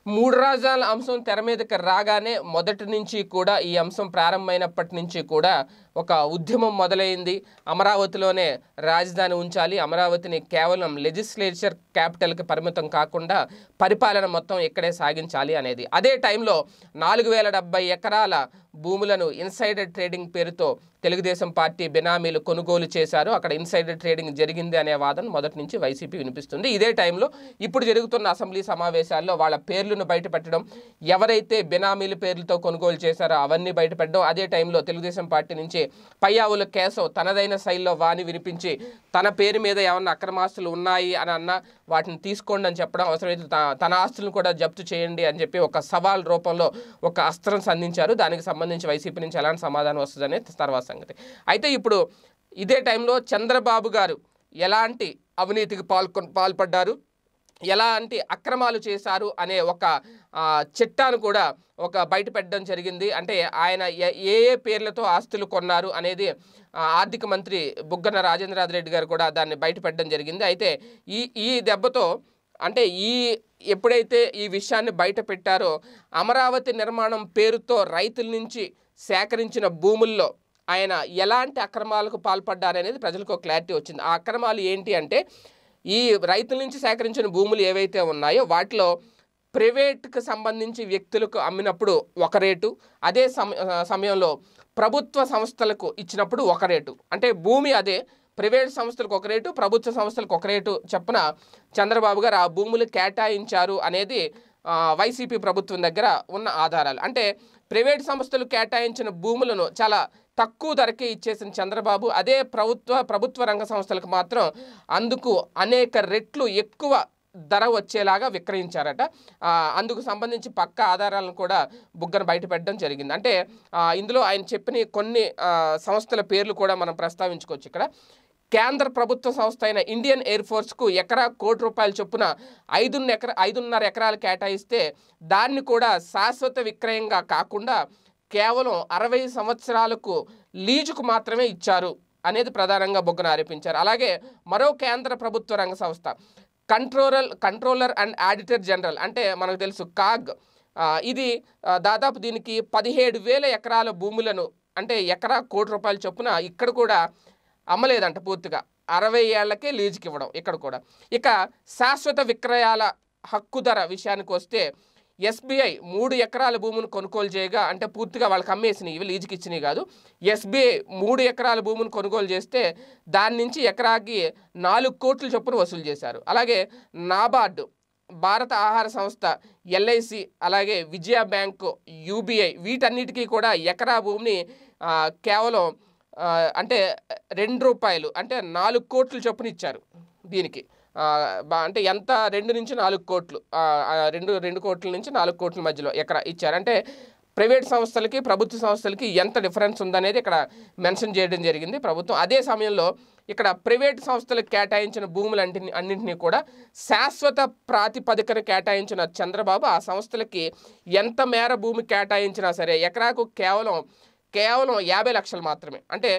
మూడు రాజధానుల అంశం తెర మీదకి రాగానే మొదటి నుంచి కూడా ఈ అంశం ప్రారంభమైనప్పటి నుంచి కూడా ఒక ఉద్యమం మొదలైంది అమరావతిలోనే రాజధాని ఉంచాలి అమరావతిని కేవలం లెజిస్లేచర్ క్యాపిటల్కి పరిమితం కాకుండా పరిపాలన మొత్తం ఇక్కడే సాగించాలి అనేది అదే టైంలో నాలుగు వేల డెబ్బై ఎకరాల భూములను ఇన్సైడర్ ట్రేడింగ్ పేరుతో తెలుగుదేశం పార్టీ బినామీలు కొనుగోలు చేశారు అక్కడ ఇన్సైడర్ ట్రేడింగ్ జరిగింది అనే వాదన మొదటి నుంచి వైసీపీ వినిపిస్తుంది ఇదే టైంలో ఇప్పుడు జరుగుతున్న అసెంబ్లీ సమావేశాల్లో వాళ్ళ పేర్లను బయటపెట్టడం ఎవరైతే బినామీల పేర్లతో కొనుగోలు చేశారో అవన్నీ బయటపెట్టడం అదే టైంలో తెలుగుదేశం పార్టీ నుంచి పయ్యావుల కేశవ్ తనదైన శైలిలో వాణి వినిపించి తన పేరు మీద ఏమన్నా అక్రమాస్తులు ఉన్నాయి అని అన్నా వాటిని తీసుకోండి అని చెప్పడం అవసరమైతే త- తన ఆస్తులను కూడా జప్తు చేయండి అని చెప్పి ఒక సవాల్ రూపంలో ఒక అస్త్రం సంధించారు దానికి సంబంధించి వైసీపీ నుంచి ఎలాంటి సమాధానం వస్తుందనే తర్వాత సంగతి అయితే ఇప్పుడు ఇదే టైంలో చంద్రబాబు గారు ఎలాంటి అవినీతికి పాల్కొ పాల్పడ్డారు ఎలాంటి అక్రమాలు చేశారు అనే ఒక ఆ, చిట్టాను కూడా ఒక బయట పెట్టడం జరిగింది అంటే ఆయన ఏ ఏ ఏ పేర్లతో ఆస్తులు కొన్నారు అనేది ఆ, ఆర్థిక మంత్రి బుగ్గన రాజేంద్రనాథ్ రెడ్డి గారు కూడా దాన్ని బయట పెట్టడం జరిగింది అయితే ఈ ఈ దెబ్బతో అంటే ఈ ఎప్పుడైతే ఈ విషయాన్ని బయట పెట్టారో అమరావతి నిర్మాణం పేరుతో రైతుల నుంచి సేకరించిన భూముల్లో ఆయన ఎలాంటి అక్రమాలకు పాల్పడ్డారనేది ప్రజలకు ఒక క్లారిటీ వచ్చింది ఆ అక్రమాలు ఏంటి అంటే ఈ రైతుల నుంచి సేకరించిన భూములు ఏవైతే ఉన్నాయో వాటిలో ప్రైవేట్కి సంబంధించి వ్యక్తులకు అమ్మినప్పుడు ఒక రేటు అదే సమ సమయంలో ప్రభుత్వ సంస్థలకు ఇచ్చినప్పుడు ఒక రేటు అంటే భూమి అదే ప్రైవేట్ సంస్థలకు ఒక రేటు ప్రభుత్వ సంస్థలకు ఒక రేటు చొప్పున చంద్రబాబు గారు ఆ భూములు కేటాయించారు అనేది ఆ, వైసీపీ ప్రభుత్వం దగ్గర ఉన్న ఆధారాలు అంటే ప్రైవేట్ సంస్థలు కేటాయించిన భూములను చాలా తక్కువ ధరకే ఇచ్చేసిన చంద్రబాబు అదే ప్రభుత్వ ప్రభుత్వ రంగ సంస్థలకు మాత్రం అందుకు అనేక రెట్లు ఎక్కువ ధర వచ్చేలాగా విక్రయించారట ఆ, అందుకు సంబంధించి పక్క ఆధారాలను కూడా బుగ్గన బయటపెట్టడం జరిగింది అంటే ఆ, ఇందులో ఆయన చెప్పిన కొన్ని ఆ, సంస్థల పేర్లు కూడా మనం ప్రస్తావించుకోవచ్చు ఇక్కడ కేంద్ర ప్రభుత్వ సంస్థ అయిన ఇండియన్ ఎయిర్ ఫోర్స్కు ఎకరా కోటి రూపాయల చొప్పున ఐదు ఎకర ఐదున్నర ఎకరాలు కేటాయిస్తే దాన్ని కూడా శాశ్వత విక్రయంగా కాకుండా కేవలం అరవై సంవత్సరాలకు లీజుకు మాత్రమే ఇచ్చారు అనేది ప్రధానంగా బొగ్గన ఆరోపించారు అలాగే మరో కేంద్ర ప్రభుత్వ రంగ సంస్థ controller controller and auditor general అంటే మనకు తెలుసు కాగ్ ఆ, ఇది ఆ, దాదాపు దీనికి పదిహేడు వేల ఎకరాల భూములను అంటే ఎకరా కోటి రూపాయల చొప్పున ఇక్కడ కూడా అమ్మలేదంట పూర్తిగా అరవై ఏళ్లకే లీజుకి ఇవ్వడం ఇక్కడ కూడా ఇక శాశ్వత విక్రయాల హక్కు ధర విషయానికి వస్తే ఎస్బీఐ మూడు ఎకరాల భూమిని కొనుగోలు చేయగా అంటే పూర్తిగా వాళ్ళకి అమ్మేసినవి ఇవి లీజుకి ఇచ్చినవి కాదు ఎస్బీఐ మూడు ఎకరాల భూమిని కొనుగోలు చేస్తే దాని నుంచి ఎకరాకి నాలుగు కోట్ల చొప్పున వసూలు చేశారు అలాగే నాబార్డు భారత ఆహార సంస్థ ఎల్ఐసి అలాగే విజయ బ్యాంకు యూబీఐ వీటన్నిటికీ కూడా ఎకరా భూమిని ఆ, కేవలం ఆ, అంటే రెండు రూపాయలు అంటే నాలుగు కోట్లు చొప్పున ఇచ్చారు దీనికి ఆ, బా- అంటే ఎంత రెండు నుంచి నాలుగు కోట్లు ఆ, ఆ, రెండు రెండు కోట్ల నుంచి నాలుగు కోట్ల మధ్యలో ఎకరా ఇచ్చారు అంటే ప్రైవేట్ సంస్థలకి ప్రభుత్వ సంస్థలకి ఎంత డిఫరెన్స్ ఉందనేది ఇక్కడ మెన్షన్ చేయడం జరిగింది ప్రభుత్వం అదే సమయంలో ఇక్కడ ప్రైవేట్ సంస్థలకు కేటాయించిన భూములంటిని అన్నింటినీ కూడా శాశ్వత ప్రాతిపదికన కేటాయించిన చంద్రబాబు ఆ సంస్థలకి ఎంత మేర భూమి కేటాయించినా సరే ఎకరాకు కేవలం కేవలం యాభై లక్షలు మాత్రమే అంటే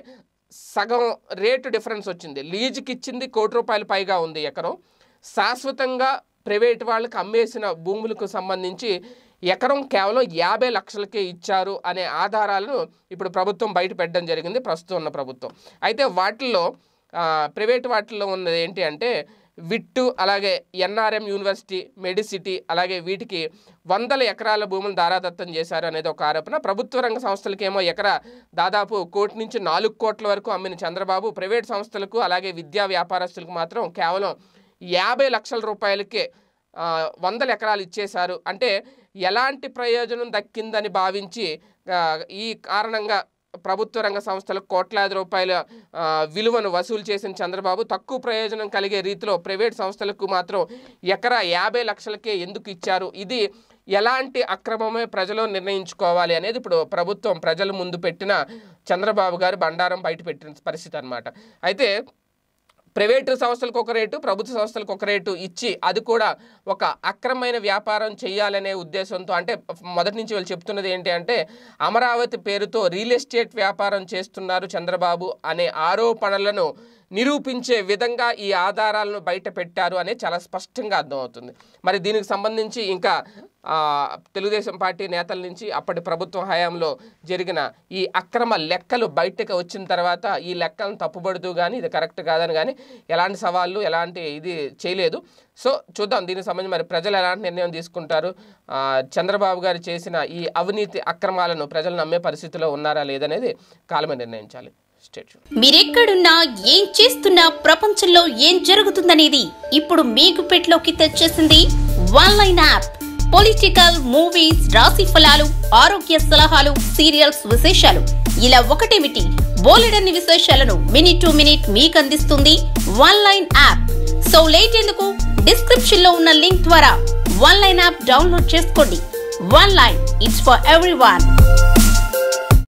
సగం రేటు డిఫరెన్స్ వచ్చింది లీజుకి ఇచ్చింది కోటి రూపాయలు పైగా ఉంది ఎకరం శాశ్వతంగా ప్రైవేట్ వాళ్ళకి అమ్మేసిన భూములకు సంబంధించి ఎకరం కేవలం యాభై లక్షలకే ఇచ్చారు అనే ఆధారాలను ఇప్పుడు ప్రభుత్వం బయట పెట్టడం జరిగింది ప్రస్తుతం ఉన్న ప్రభుత్వం అయితే వాటిల్లో ఆ, ప్రైవేట్ వాటిల్లో ఉన్నది ఏంటి అంటే విట్టు అలాగే ఎన్ఆర్ఎం యూనివర్సిటీ మెడిసిటీ అలాగే వీటికి వందల ఎకరాల భూములు దారాదత్తం చేశారు అనేది ఒక ఆరోపణ ప్రభుత్వ రంగ సంస్థలకేమో ఎకరా దాదాపు కోటి నుంచి నాలుగు కోట్ల వరకు అమ్మిన చంద్రబాబు ప్రైవేట్ సంస్థలకు అలాగే విద్యా వ్యాపారస్తులకు మాత్రం కేవలం యాభై లక్షల రూపాయలకే ఆ, వందల ఎకరాలు ఇచ్చేశారు అంటే ఎలాంటి ప్రయోజనం దక్కిందని భావించి ఆ, ఈ కారణంగా ప్రభుత్వ రంగ సంస్థలకు కోట్లాది రూపాయల ఆ, విలువను వసూలు చేసిన చంద్రబాబు తక్కువ ప్రయోజనం కలిగే రీతిలో ప్రైవేట్ సంస్థలకు మాత్రం ఎకరా యాభై లక్షలకే ఎందుకు ఇచ్చారు ఇది ఎలాంటి అక్రమమే ప్రజలు నిర్ణయించుకోవాలి అనేది ఇప్పుడు ప్రభుత్వం ప్రజల ముందు పెట్టిన చంద్రబాబు గారు బండారం బయట పెట్టిన పరిస్థితి అన్నమాట అయితే ప్రైవేటు సంస్థలకు ఒక రేటు ప్రభుత్వ సంస్థలకు ఒక రేటు ఇచ్చి అది కూడా ఒక అక్రమమైన వ్యాపారం చేయాలనే ఉద్దేశంతో అంటే మొదటి నుంచి వాళ్ళు చెప్తున్నది ఏంటి అంటే అమరావతి పేరుతో రియల్ ఎస్టేట్ వ్యాపారం చేస్తున్నారు చంద్రబాబు అనే ఆరోపణలను నిరూపించే విధంగా ఈ ఆధారాలను బయట పెట్టారు అనేది చాలా స్పష్టంగా అర్థమవుతుంది మరి దీనికి సంబంధించి ఇంకా ఆ, తెలుగుదేశం పార్టీ నేతల నుంచి అప్పటి ప్రభుత్వం హయాంలో జరిగిన ఈ అక్రమ లెక్కలు బయటకు వచ్చిన తర్వాత ఈ లెక్కలను తప్పుపడుతూ కానీ ఇది కరెక్ట్ కాదని కానీ ఎలాంటి సవాళ్ళు ఎలాంటి ఇది చేయలేదు సో చూద్దాం దీనికి సంబంధించి మరి ప్రజలు ఎలాంటి నిర్ణయం తీసుకుంటారు ఆ, చంద్రబాబు గారు చేసిన ఈ అవినీతి అక్రమాలను ప్రజలు నమ్మే పరిస్థితిలో ఉన్నారా లేదనేది కాలమే నిర్ణయించాలి స్టేట్ మీరెక్కడున్నా ఏం చేస్తున్నా ప్రపంచంలో ఏం జరుగుతుందనేది ఇప్పుడు మీకు పెట్లోకి తెచ్చేసింది one line app political movies రాశి ఫలాలు ఆరోగ్య సలహాలు సీరియల్స్ విశేషాలు ఇలా ఒకటేమిటి బోలెడన్ని విశేషాలను మినిట్ టు మినిట్ మీకు అందిస్తుంది one line app so late ఎందుకు డిస్క్రిప్షన్ లో ఉన్న లింక్ ద్వారా వన్ లైన్ యాప్ డౌన్లోడ్ చేసుకోండి one line it's for every